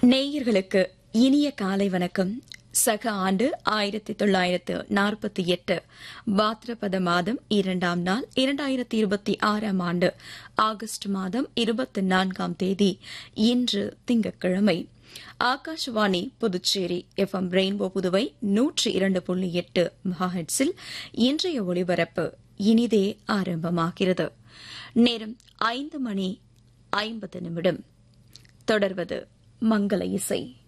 நேயர்களுக்கு இனிய காலை வணக்கம் சக ஆண்டு ஆயிரத்தி தொள்ளாயிரத்து நாற்பத்தி எட்டு பாத்ரபத மாதம் இரண்டாம் நாள் இரண்டாயிரத்தி இருபத்தி ஆறாம் ஆண்டு ஆகஸ்ட் மாதம் இருபத்தி நான்காம் தேதி இன்று திங்கட்கிழமை Akashvani Puducherry F M rainbow Puduvai நூற்றி இரண்டு புள்ளி எட்டு மெகாஹெட்ஸில் இன்றைய ஒலிபரப்பு இனிதே ஆரம்பமாகிறது நேரம் ஐந்து மணி ஐம்பது நிமிடம் தொடர்வது மங்கள இசை